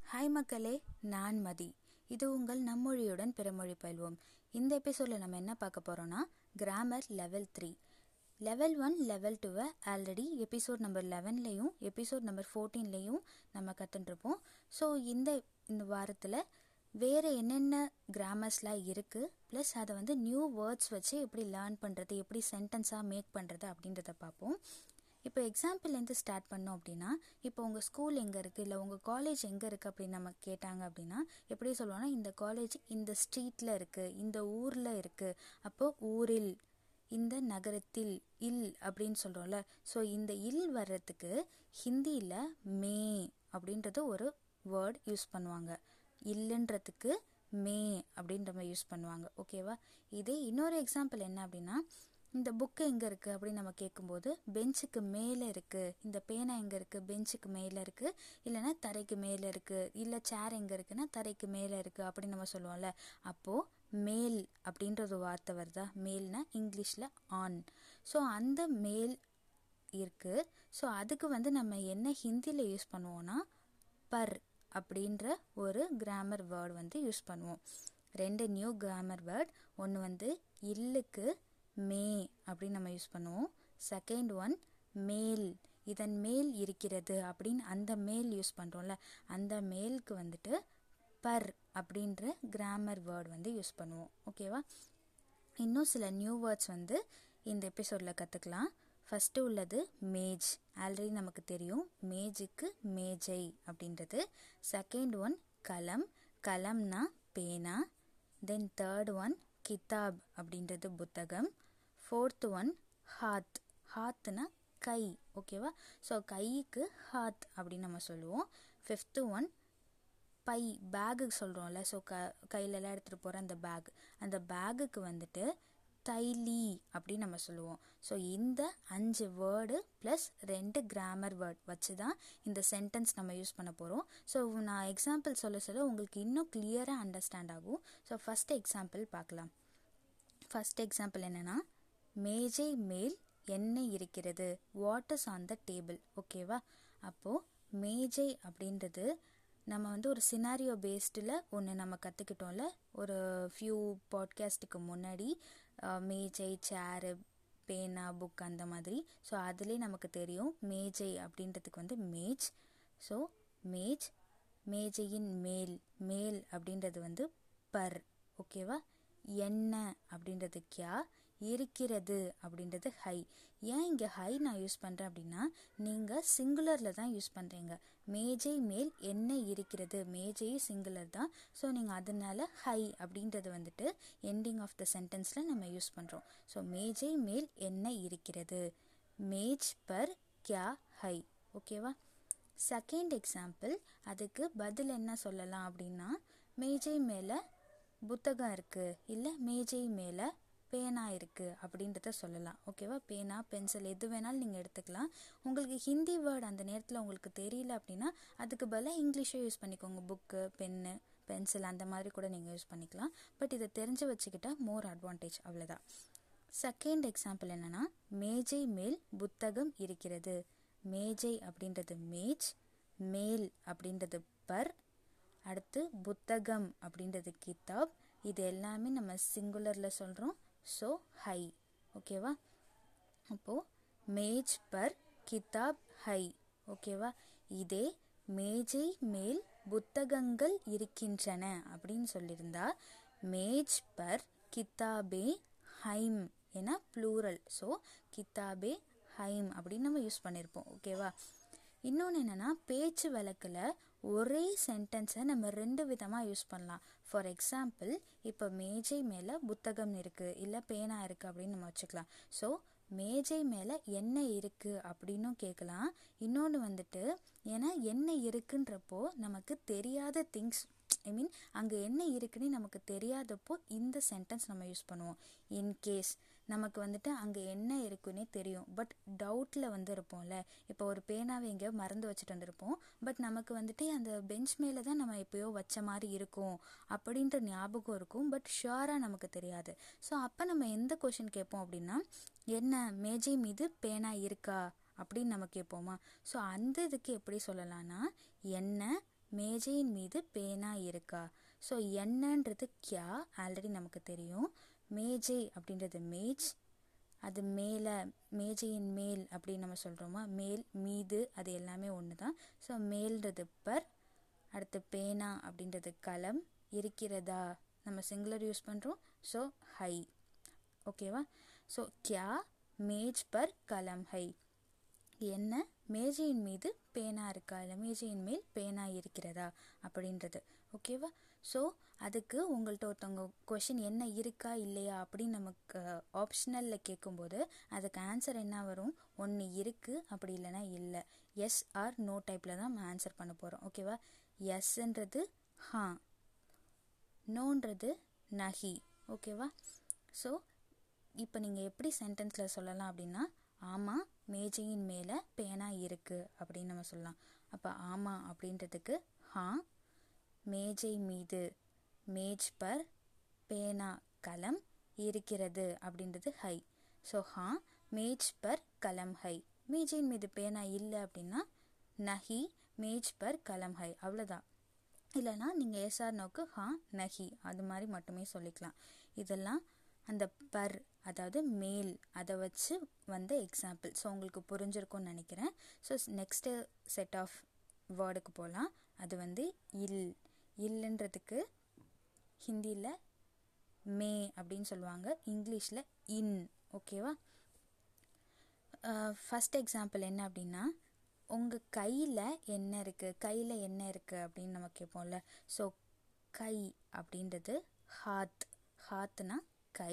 hi மக்களே நான் மதி இது உங்கள் நம்மொழியுடன் பிறமொழி பயில்வோம் இந்த எபிசோடில் நம்ம என்ன பார்க்க போகிறோம்னா grammar level three level one level டூவை ஆல்ரெடி எபிசோட் நம்பர் லெவன்லேயும் எபிசோட் நம்பர் ஃபோர்டீன்லேயும் நம்ம கற்றுட்டுருப்போம் ஸோ இந்த இந்த வாரத்தில் வேறு என்னென்ன கிராமர்ஸ்லாம் இருக்குது ப்ளஸ் அதை வந்து நியூ வேர்ட்ஸ் வச்சு எப்படி லேர்ன் பண்ணுறது எப்படி சென்டென்ஸாக மேக் பண்ணுறது அப்படின்றத பார்ப்போம் இப்போ எக்ஸாம்பிள்லேருந்து ஸ்டார்ட் பண்ணோம் அப்படின்னா இப்போ உங்கள் ஸ்கூல் எங்கே இருக்குது இல்லை உங்கள் காலேஜ் எங்கே இருக்குது அப்படின்னு நம்ம கேட்டாங்க அப்படின்னா எப்படி சொல்லுவோம்னா இந்த காலேஜ் இந்த ஸ்ட்ரீட்டில் இருக்குது இந்த ஊரில் இருக்குது அப்போது ஊரில் இந்த நகரத்தில் இல் அப்படின்னு சொல்கிறோம்ல ஸோ இந்த இல் வர்றதுக்கு ஹிந்தியில் மே அப்படின்றது ஒரு வேர்ட் யூஸ் பண்ணுவாங்க இல்லைன்றதுக்கு மே அப்படின்ற மாதிரி யூஸ் பண்ணுவாங்க ஓகேவா இதே இன்னொரு எக்ஸாம்பிள் என்ன அப்படின்னா இந்த புக்கு எங்கே இருக்குது அப்படின்னு நம்ம கேட்கும்போது பெஞ்சுக்கு மேலே இருக்குது இந்த பேனா எங்கே இருக்குது பெஞ்சுக்கு மேலே இருக்குது இல்லைன்னா தரைக்கு மேலே இருக்குது இல்லை சேர் எங்கே இருக்குன்னா தரைக்கு மேலே இருக்குது அப்படின்னு நம்ம சொல்லுவோம்ல அப்போது மேல் அப்படின்ற ஒரு வார்த்தை வருதா மேல்னா இங்கிலீஷில் ஆன் ஸோ அந்த மேல் இருக்குது ஸோ அதுக்கு வந்து நம்ம என்ன ஹிந்தியில் யூஸ் பண்ணுவோம்னா பர் அப்படின்ற ஒரு கிராமர் வேர்டு வந்து யூஸ் பண்ணுவோம் ரெண்டு நியூ கிராமர் வேர்ட் ஒன்று வந்து இல்லுக்கு மே அப்படின்னு நம்ம யூஸ் பண்ணுவோம் செகண்ட் ஒன் மேல் இதன் மேல் இருக்கிறது அப்படின்னு அந்த மேல் யூஸ் பண்ணுறோம்ல அந்த மேலுக்கு வந்துட்டு பர் அப்படின்ற கிராமர் வேர்டு வந்து யூஸ் பண்ணுவோம் ஓகேவா இன்னும் சில நியூ வேர்ட்ஸ் வந்து இந்த எபிசோடில் கற்றுக்கலாம் ஃபஸ்ட்டு உள்ளது மேஜ் ஆல்ரெடி நமக்கு தெரியும் மேஜுக்கு மேஜை அப்படின்றது செகண்ட் ஒன் கலம் கலம்னா பேனா தென் தேர்ட் ஒன் கிதாப் அப்படின்றது புத்தகம் ஃபோர்த் ஒன் ஹாத் ஹாத்னா கை ஓகேவா ஸோ கைக்கு ஹாத் அப்படின்னு நம்ம சொல்லுவோம் ஃபிஃப்த்து ஒன் பை பேகுக்கு சொல்கிறோம்ல ஸோ க கையிலலாம் எடுத்துகிட்டு போகிற அந்த பேக் அந்த பேகுக்கு வந்துட்டு தைலி அப்படின்னு நம்ம சொல்லுவோம் ஸோ இந்த அஞ்சு வேர்டு ப்ளஸ் ரெண்டு கிராமர் வேர்ட் வச்சு தான் இந்த சென்டென்ஸ் நம்ம யூஸ் பண்ண போகிறோம் ஸோ நான் எக்ஸாம்பிள் சொல்ல சொல்ல உங்களுக்கு இன்னும் கிளியராக அண்டர்ஸ்டாண்ட் ஆகும் ஸோ ஃபஸ்ட் எக்ஸாம்பிள் பார்க்கலாம் ஃபஸ்ட் எக்ஸாம்பிள் என்னென்னா மேஜை மேல் என்ன இருக்கிறது வாட்டர்ஸ் ஆன் த டேபிள் ஓகேவா அப்போது மேஜை அப்படின்றது நம்ம வந்து ஒரு சினாரியோ பேஸ்டில் ஒன்று நம்ம கற்றுக்கிட்டோம்ல ஒரு ஃபியூ பாட்காஸ்ட்டுக்கு முன்னாடி மேஜை சேரு பேனா புக் அந்த மாதிரி ஸோ அதிலே நமக்கு தெரியும் மேஜை அப்படின்றதுக்கு வந்து மேஜ் ஸோ மேஜ் மேஜையின் மேல் மேல் அப்படின்றது வந்து பர் ஓகேவா என்ன அப்படின்றது கியா இருக்கிறது அப்படின்றது ஹை ஏன் இங்கே ஹை நான் யூஸ் பண்ணுறேன் அப்படின்னா நீங்கள் சிங்குலரில் தான் யூஸ் பண்ணுறீங்க மேஜை மேல் என்ன இருக்கிறது மேஜை சிங்குலர் தான் ஸோ நீங்கள் அதனால ஹை அப்படின்றது வந்துட்டு எண்டிங் ஆஃப் த சென்டென்ஸில் நம்ம யூஸ் பண்ணுறோம் ஸோ மேஜை மேல் என்ன இருக்கிறது மேஜ் பர் கியா ஹை ஓகேவா செகண்ட் எக்ஸாம்பிள் அதுக்கு பதில் என்ன சொல்லலாம் அப்படின்னா மேஜை மேலே புத்தகம் இருக்குது இல்லை மேஜை மேலே பேனா இருக்குது அப்படின்றத சொல்லலாம் ஓகேவா பேனா பென்சில் எது வேணாலும் நீங்கள் எடுத்துக்கலாம் உங்களுக்கு ஹிந்தி வேர்டு அந்த நேரத்தில் உங்களுக்கு தெரியல அப்படின்னா அதுக்கு பதிலாக இங்கிலீஷை யூஸ் பண்ணிக்கோங்க புக்கு பென்னு பென்சில் அந்த மாதிரி கூட நீங்கள் யூஸ் பண்ணிக்கலாம் பட் இதை தெரிஞ்சு வச்சுக்கிட்டா மோர் அட்வான்டேஜ் அவ்வளோதான் செகண்ட் எக்ஸாம்பிள் என்னென்னா மேஜை மேல் புத்தகம் இருக்கிறது மேஜை அப்படின்றது மேஜ் மேல் அப்படின்றது பர் அடுத்து புத்தகம் அப்படின்றது கிதாப் இது எல்லாமே நம்ம சிங்குலரில் சொல்கிறோம் ஸோ ஹை ஓகேவா அப்போது மேஜ் பர் கிதாப் ஹை ஓகேவா இதே மேஜை மேல் புத்தகங்கள் இருக்கின்றன அப்படின்னு சொல்லியிருந்தா மேஜ் பர் கிதாபே ஹைம் ஏன்னா ப்ளூரல் ஸோ கிதாபே ஹைம் அப்படின்னு நம்ம யூஸ் பண்ணியிருப்போம் ஓகேவா இன்னொன்று என்னென்னா பேச்சு வழக்கில் ஒரே சென்டென்ஸை நம்ம ரெண்டு விதமாக யூஸ் பண்ணலாம் ஃபார் எக்ஸாம்பிள் இப்போ மேஜை மேலே புத்தகம் இருக்குது இல்லை பேனா இருக்குது அப்படின்னு நம்ம வச்சுக்கலாம் ஸோ மேஜை மேலே என்ன இருக்குது அப்படின்னும் கேட்கலாம் இன்னொன்று வந்துட்டு ஏன்னா என்ன இருக்குன்றப்போ நமக்கு தெரியாத திங்ஸ் ஐ மீன் அங்கே என்ன இருக்குன்னு நமக்கு தெரியாதப்போ இந்த சென்டென்ஸ் நம்ம யூஸ் பண்ணுவோம் இன்கேஸ் நமக்கு வந்துட்டு அங்கே என்ன இருக்குன்னே தெரியும் பட் டவுட்டில் வந்து இருப்போம்ல இப்போ ஒரு பேனாவை எங்கேயோ மறந்து வச்சுட்டு வந்திருப்போம் பட் நமக்கு வந்துட்டு அந்த பெஞ்ச் மேலே தான் நம்ம எப்போயோ வச்ச மாதிரி இருக்கும் அப்படின்ற ஞாபகம் இருக்கும் பட் ஷுவராக நமக்கு தெரியாது ஸோ அப்போ நம்ம எந்த கொஷின் கேட்போம் அப்படின்னா என்ன மேஜை மீது பேனா இருக்கா அப்படின்னு நம்ம கேட்போமா ஸோ அந்த இதுக்கு எப்படி சொல்லலாம்னா என்ன மேஜையின் மீது பேனா இருக்கா ஸோ என்னன்றது கியா ஆல்ரெடி நமக்கு தெரியும் மேஜை அப்படின்றது மேஜ் அது மேலே மேஜையின் மேல் அப்படின்னு நம்ம சொல்கிறோமா மேல் மீது அது எல்லாமே ஒன்று தான் ஸோ மேல்ன்றது பர் அடுத்து பேனா அப்படின்றது களம் இருக்கிறதா நம்ம சிங்குலர் யூஸ் பண்ணுறோம் ஸோ ஹை ஓகேவா ஸோ கியா மேஜ் பர் கலம் ஹை என்ன மேஜையின் மீது பேனா இருக்கா இல்லை மேஜையின் மேல் பேனா இருக்கிறதா அப்படின்றது ஓகேவா ஸோ அதுக்கு உங்கள்கிட்ட ஒருத்தவங்க கொஷின் என்ன இருக்கா இல்லையா அப்படின்னு நமக்கு ஆப்ஷனலில் கேட்கும்போது அதுக்கு ஆன்சர் என்ன வரும் ஒன்று இருக்குது அப்படி இல்லைன்னா இல்லை எஸ் ஆர் நோ டைப்பில் தான் நம்ம ஆன்சர் பண்ண போகிறோம் ஓகேவா எஸ்ன்றது ஹா நோன்றது நஹி ஓகேவா ஸோ இப்போ நீங்கள் எப்படி சென்டென்ஸில் சொல்லலாம் அப்படின்னா ஆமாம் மேஜையின் மேலே பேனா இருக்குது அப்படின்னு நம்ம சொல்லலாம் அப்போ ஆமாம் அப்படின்றதுக்கு ஹா மேஜை மீது மேஜ் பர் பேனா கலம் இருக்கிறது அப்படின்றது ஹை ஸோ ஹா மேஜ் பர் கலம் ஹை மேஜையின் மீது பேனா இல்லை அப்படின்னா நஹி மேஜ் பர் கலம் ஹை அவ்வளோதான் இல்லைனா நீங்கள் எஸ்ஆர் நோக்கு ஹா நஹி அது மாதிரி மட்டுமே சொல்லிக்கலாம் இதெல்லாம் அந்த பர் அதாவது மேல் அதை வச்சு வந்த எக்ஸாம்பிள் ஸோ உங்களுக்கு புரிஞ்சிருக்கும்னு நினைக்கிறேன் ஸோ நெக்ஸ்ட்டு செட் ஆஃப் வேர்டுக்கு போகலாம் அது வந்து இல் இல்லைன்றதுக்கு ஹிந்தியில் மே அப்படின்னு சொல்லுவாங்க இங்கிலீஷில் இன் ஓகேவா ஃபஸ்ட் எக்ஸாம்பிள் என்ன அப்படின்னா உங்கள் கையில் என்ன இருக்குது கையில் என்ன இருக்குது அப்படின்னு நம்ம கேட்போம்ல ஸோ கை அப்படின்றது ஹாத் ஹாத்னா கை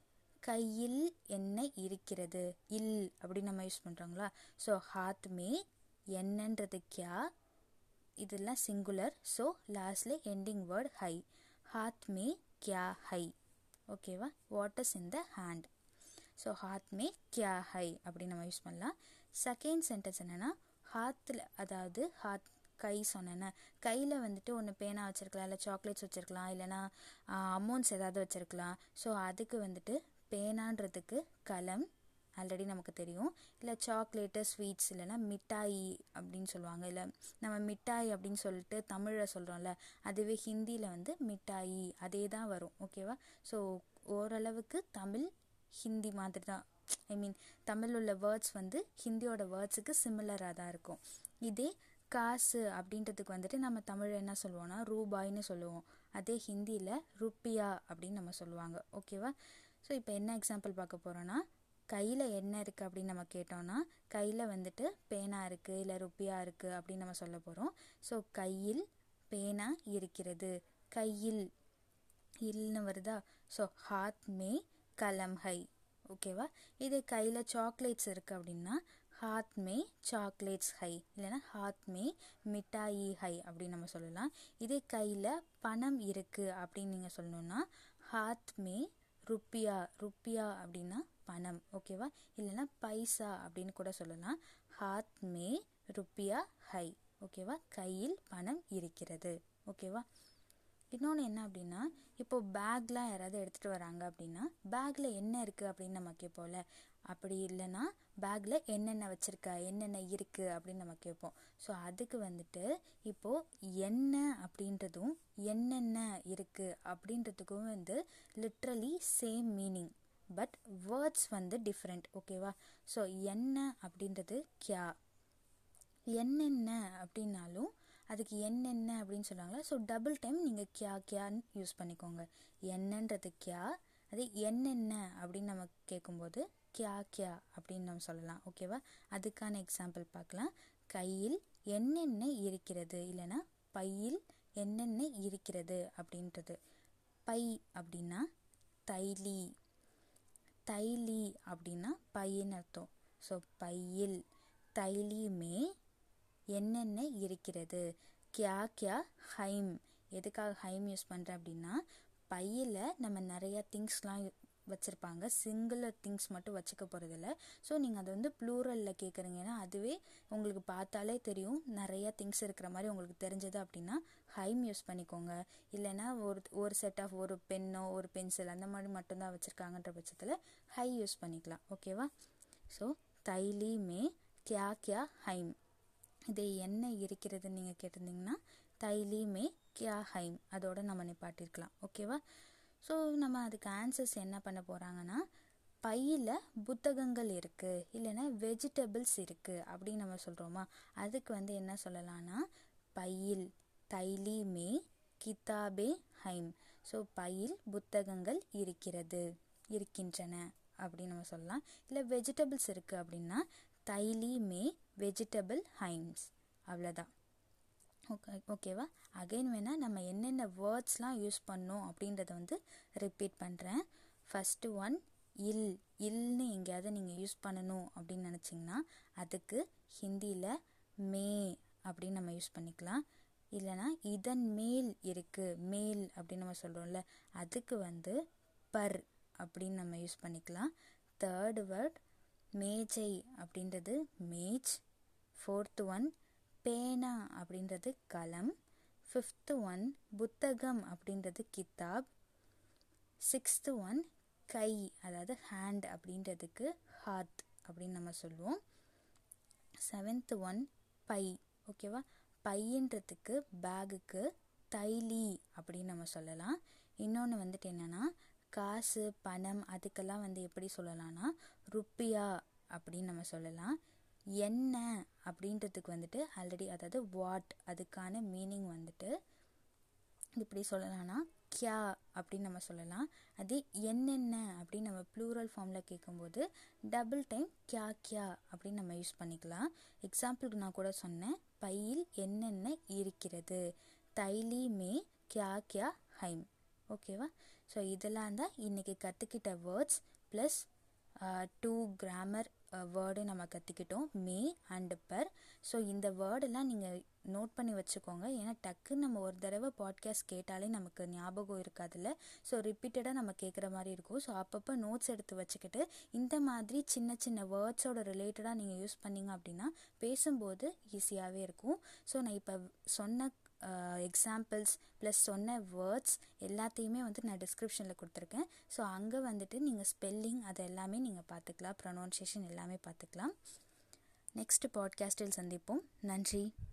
கையில் என்ன இருக்கிறது இல் அப்படின்னு நம்ம யூஸ் பண்ணுறோங்களா ஸோ ஹாத் மே என்னன்றது கியா இதெல்லாம் சிங்குலர் ஸோ லாஸ்ட்ல எண்டிங் வேர்ட் ஹை ஹாத் மே கியா ஹை ஓகேவா what is in the hand so ஹாத் மே கியா ஹை அப்படின்னு நம்ம யூஸ் பண்ணலாம் செகண்ட் சென்டென்ஸ் என்னென்னா ஹாத்தில் அதாவது ஹாத் கை சொன்னேன்னா கையில் வந்துட்டு ஒன்று பேனா வச்சுருக்கலாம் இல்லை சாக்லேட்ஸ் வச்சுருக்கலாம் இல்லைனா அமௌண்ட்ஸ் ஏதாவது வச்சுருக்கலாம் ஸோ அதுக்கு வந்துட்டு பேனான்றதுக்கு கலம் ஆல்ரெடி நமக்கு தெரியும் இல்லை சாக்லேட்டு ஸ்வீட்ஸ் இல்லைனா மிட்டாயி அப்படின்னு சொல்லுவாங்க இல்லை நம்ம மிட்டாய் அப்படின்னு சொல்லிட்டு தமிழில் சொல்கிறோம்ல அதுவே ஹிந்தியில் வந்து மிட்டாயி அதே தான் வரும் ஓகேவா ஸோ ஓரளவுக்கு தமிழ் ஹிந்தி மாதிரி தான் ஐ மீன் தமிழ் உள்ள வேர்ட்ஸ் வந்து ஹிந்தியோட வேர்ட்ஸுக்கு சிமிலராக தான் இருக்கும் இதே காசு அப்படின்றதுக்கு வந்துட்டு நம்ம தமிழ் என்ன சொல்லுவோம்னா ரூபாய்னு சொல்லுவோம் அதே ஹிந்தியில் ருப்பியா அப்படின்னு நம்ம சொல்லுவாங்க ஓகேவா ஸோ இப்போ என்ன எக்ஸாம்பிள் பார்க்க போகிறோன்னா கையில் என்ன இருக்குது அப்படின்னு நம்ம கேட்டோம்னா கையில் வந்துட்டு பேனா இருக்குது இல்லை ருப்பியா இருக்குது அப்படின்னு நம்ம சொல்ல போகிறோம் ஸோ கையில் பேனா இருக்கிறது கையில் இல்னு வருதா ஸோ ஹாத் மே கலம் ஹை ஓகேவா இதே கையில் சாக்லேட்ஸ் இருக்குது அப்படின்னா ஹாத் மே சாக்லேட்ஸ் ஹை இல்லைனா ஹாத் மே மிட்டாயி ஹை அப்படின்னு நம்ம சொல்லலாம் இதே கையில் பணம் இருக்குது அப்படின்னு நீங்கள் சொல்லணுன்னா ஹாத் மே ருப்பியா ருப்பியா அப்படின்னா பணம் ஓகேவா இல்லைனா பைசா அப்படின்னு கூட சொல்லலாம் ஹாத் மே ருப்பியா ஹை ஓகேவா கையில் பணம் இருக்கிறது ஓகேவா இன்னொன்று என்ன அப்படின்னா இப்போ பேக்லாம் யாராவது எடுத்துகிட்டு வராங்க அப்படின்னா பேக்கில் என்ன இருக்குது அப்படின்னு நம்ம கேட்போம்ல அப்படி இல்லைன்னா பேக்கில் என்னென்ன வச்சுருக்க என்னென்ன இருக்குது அப்படின்னு நம்ம கேட்போம் ஸோ அதுக்கு வந்துட்டு இப்போது என்ன அப்படின்றதும் என்னென்ன இருக்குது அப்படின்றதுக்கும் வந்து literally same meaning but words வந்து டிஃப்ரெண்ட் ஓகேவா ஸோ என்ன அப்படின்றது கியா என்னென்ன அப்படின்னாலும் அதுக்கு என்னென்ன அப்படின்னு சொல்லுவாங்களா ஸோ டபுள் டைம் நீங்கள் கியா கியான்னு யூஸ் பண்ணிக்கோங்க என்னன்றது கியா அது என்னென்ன அப்படின்னு நம்ம கேட்கும்போது கியா கியா அப்படின்னு நம்ம சொல்லலாம் ஓகேவா அதுக்கான எக்ஸாம்பிள் பார்க்கலாம் கையில் என்னென்ன இருக்கிறது இல்லைன்னா பையில் என்னென்ன இருக்கிறது அப்படின்றது பை அப்படின்னா தைலி தைலி அப்படின்னா பையன்னு அர்த்தம் ஸோ பையில் தைலியுமே என்னென்ன இருக்கிறது கியா கியா ஹைம் எதுக்காக ஹைம் யூஸ் பண்ணுறேன் அப்படின்னா பையில் நம்ம நிறையா திங்ஸ்லாம் வச்சுருப்பாங்க சிங்கிளர் திங்ஸ் மட்டும் வச்சுக்க போகிறதில்ல ஸோ நீங்கள் அதை வந்து ப்ளூரலில் கேட்குறீங்கன்னா அதுவே உங்களுக்கு பார்த்தாலே தெரியும் நிறையா திங்ஸ் இருக்கிற மாதிரி உங்களுக்கு தெரிஞ்சது அப்படின்னா ஹைம் யூஸ் பண்ணிக்கோங்க இல்லைன்னா ஒரு ஒரு செட் ஆஃப் ஒரு பென்னோ ஒரு பென்சில் அந்த மாதிரி மட்டும்தான் வச்சுருக்காங்கன்ற பட்சத்தில் ஹை யூஸ் பண்ணிக்கலாம் ஓகேவா ஸோ தைலி மே கியா கியா ஹைம் இது என்ன இருக்கிறதுன்னு நீங்கள் கேட்டிருந்தீங்கன்னா தைலி மே கியா ஹைம் அதோட நம்ம நிப்பாட்டிருக்கலாம் ஓகேவா ஸோ நம்ம அதுக்கு ஆன்சர்ஸ் என்ன பண்ண போகிறாங்கன்னா பையில் புத்தகங்கள் இருக்குது இல்லைன்னா வெஜிடபிள்ஸ் இருக்குது அப்படின்னு நம்ம சொல்கிறோமா அதுக்கு வந்து என்ன சொல்லலாம்னா பையில் தைலி மே கிதாபே ஹைம் ஸோ பையில் புத்தகங்கள் இருக்கிறது இருக்கின்றன அப்படின்னு நம்ம சொல்லலாம் இல்லை வெஜிடபிள்ஸ் இருக்குது அப்படின்னா தைலி மே வெஜிடபிள் ஹைம்ஸ் அவ்வளோதான் ஓகே ஓகேவா அகைன் வேணால் நம்ம என்னென்ன வேர்ட்ஸ்லாம் யூஸ் பண்ணோம் அப்படின்றத வந்து ரிப்பீட் பண்ணுறேன் ஃபஸ்ட்டு ஒன் இல் இல்னு எங்கேயாவது நீங்கள் யூஸ் பண்ணணும் அப்படின்னு நினச்சிங்கன்னா அதுக்கு ஹிந்தியில் மே அப்படின்னு நம்ம யூஸ் பண்ணிக்கலாம் இல்லைனா இதன் மேல் இருக்குது மேல் அப்படின்னு நம்ம சொல்கிறோம்ல அதுக்கு வந்து பர் அப்படின்னு நம்ம யூஸ் பண்ணிக்கலாம் தேர்டு வேர்ட் மேஜை அப்படின்றது மேஜ் ஃபோர்த்து ஒன் பேனா அப்படின்றது கலம் ஃபிஃப்த்து ஒன் புத்தகம் அப்படின்றது கித்தாப் சிக்ஸ்த்து ஒன் கை அதாவது ஹேண்ட் அப்படின்றதுக்கு ஹாத் அப்படின்னு நம்ம சொல்லுவோம் செவன்த்து ஒன் பை ஓகேவா பையன்றதுக்கு பேகுக்கு தைலி அப்படின்னு நம்ம சொல்லலாம் இன்னொன்று வந்துட்டு என்னென்னா காசு பணம் அதுக்கெல்லாம் வந்து எப்படி சொல்லலாம்னா ருப்பியா அப்படின்னு நம்ம சொல்லலாம் என்ன அப்படின்றதுக்கு வந்துட்டு ஆல்ரெடி அதாவது வாட் அதுக்கான மீனிங் வந்துட்டு இப்படி சொல்லலாம்னா கியா அப்படின்னு நம்ம சொல்லலாம் அதே என்னென்ன அப்படின்னு நம்ம ப்ளூரல் ஃபார்மில் கேட்கும்போது டபுள் டைம் கியா கியா அப்படின்னு நம்ம யூஸ் பண்ணிக்கலாம் எக்ஸாம்பிளுக்கு நான் கூட சொன்னேன் பையில் என்னென்ன இருக்கிறது தைலி மே கியா கியா ஹைம் ஓகேவா ஸோ இதெல்லாம் தான் இன்றைக்கி கற்றுக்கிட்ட words plus two grammar word நம்ம கற்றுக்கிட்டோம் மே அண்ட் பர் ஸோ இந்த வேர்டெல்லாம் நீங்கள் நோட் பண்ணி வச்சுக்கோங்க ஏன்னா டக்குன்னு நம்ம ஒரு தடவை பாட்காஸ்ட் கேட்டாலே நமக்கு ஞாபகம் இருக்காதுல்ல ஸோ ரிப்பீட்டடாக நம்ம கேட்குற மாதிரி இருக்கும் ஸோ அப்பப்போ நோட்ஸ் எடுத்து வச்சுக்கிட்டு இந்த மாதிரி சின்ன சின்ன வேர்ட்ஸோட ரிலேட்டடாக நீங்கள் யூஸ் பண்ணிங்க அப்படின்னா பேசும்போது ஈஸியாகவே இருக்கும் ஸோ நான் இப்போ சொன்ன எக்ஸாம்பிள்ஸ் ப்ளஸ் சொன்ன வேர்ட்ஸ் எல்லாத்தையுமே வந்து நான் டிஸ்கிரிப்ஷனில் கொடுத்துருக்கேன் ஸோ அங்கே வந்துட்டு நீங்கள் ஸ்பெல்லிங் அது எல்லாமே நீங்கள் பார்த்துக்கலாம் ப்ரொனவுன்சியேஷன் எல்லாமே பார்த்துக்கலாம் நெக்ஸ்ட் பாட்காஸ்டில் சந்திப்போம் நன்றி